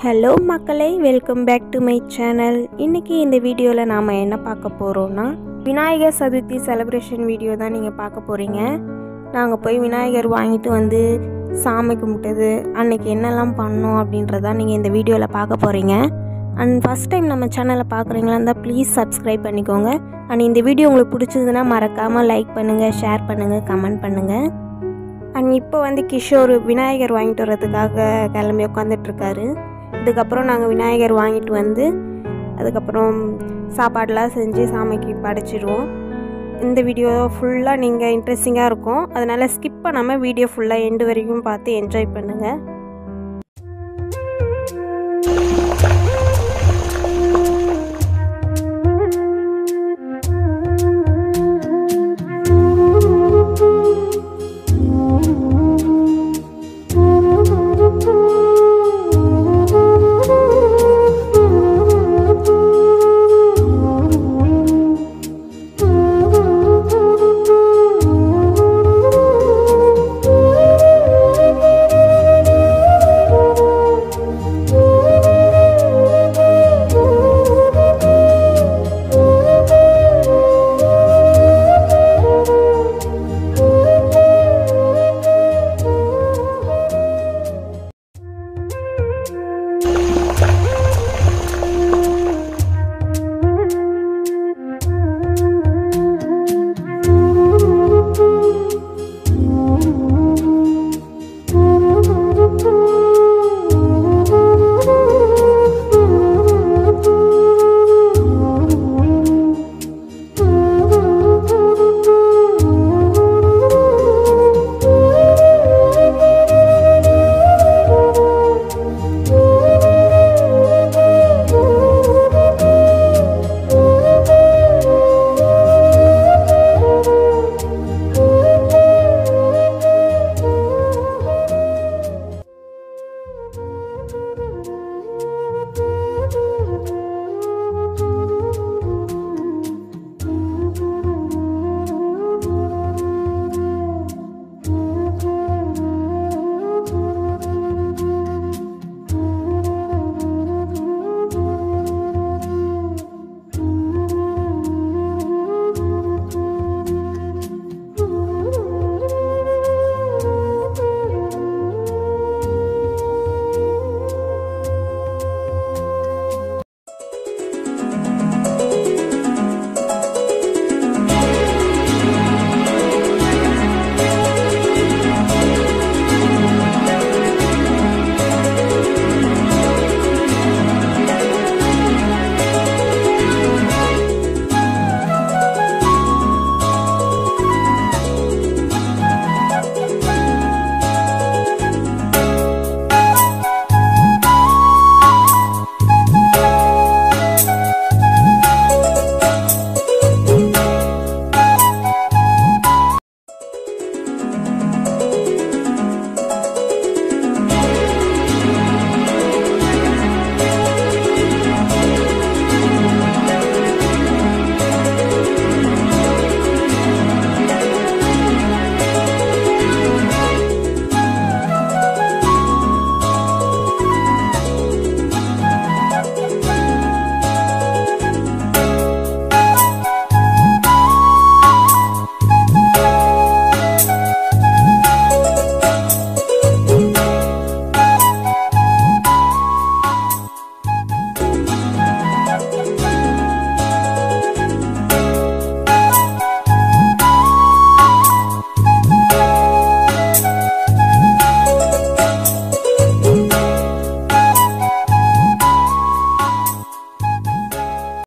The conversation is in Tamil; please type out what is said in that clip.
ஹலோ மக்களே welcome back to my channel இன்றைக்கி இந்த வீடியோவில் நாம் என்ன பார்க்க போகிறோன்னா விநாயகர் சதுர்த்தி செலிப்ரேஷன் வீடியோ தான் நீங்கள் பார்க்க போகிறீங்க நாங்கள் போய் விநாயகர் வாங்கிட்டு வந்து சாமி கும்பிட்டது அன்னைக்கு என்னெல்லாம் பண்ணோம் அப்படின்றதான் நீங்கள் இந்த வீடியோவில் பார்க்க போகிறீங்க அண்ட் ஃபஸ்ட் டைம் நம்ம சேனலை பார்க்குறீங்களா இருந்தால் ப்ளீஸ் சப்ஸ்கிரைப் பண்ணிக்கோங்க அண்ட் இந்த வீடியோ உங்களுக்கு பிடிச்சதுன்னா மறக்காமல் லைக் பண்ணுங்கள் ஷேர் பண்ணுங்கள் கமெண்ட் பண்ணுங்கள் அண்ட் இப்போ வந்து கிஷோர் விநாயகர் வாங்கிட்டு வர்றதுக்காக கிளம்பி உட்காந்துட்ருக்காரு இதுக்கப்புறம் நாங்கள் விநாயகர் வாங்கிட்டு வந்து அதுக்கப்புறம் சாப்பாடெலாம் செஞ்சு சாமிக்கு படைச்சிடுவோம் இந்த வீடியோ ஃபுல்லாக நீங்கள் இன்ட்ரெஸ்டிங்காக இருக்கும் அதனால் ஸ்கிப் பண்ணாமல் வீடியோ ஃபுல்லாக எண்டு வரைக்கும் பார்த்து என்ஜாய் பண்ணுங்கள்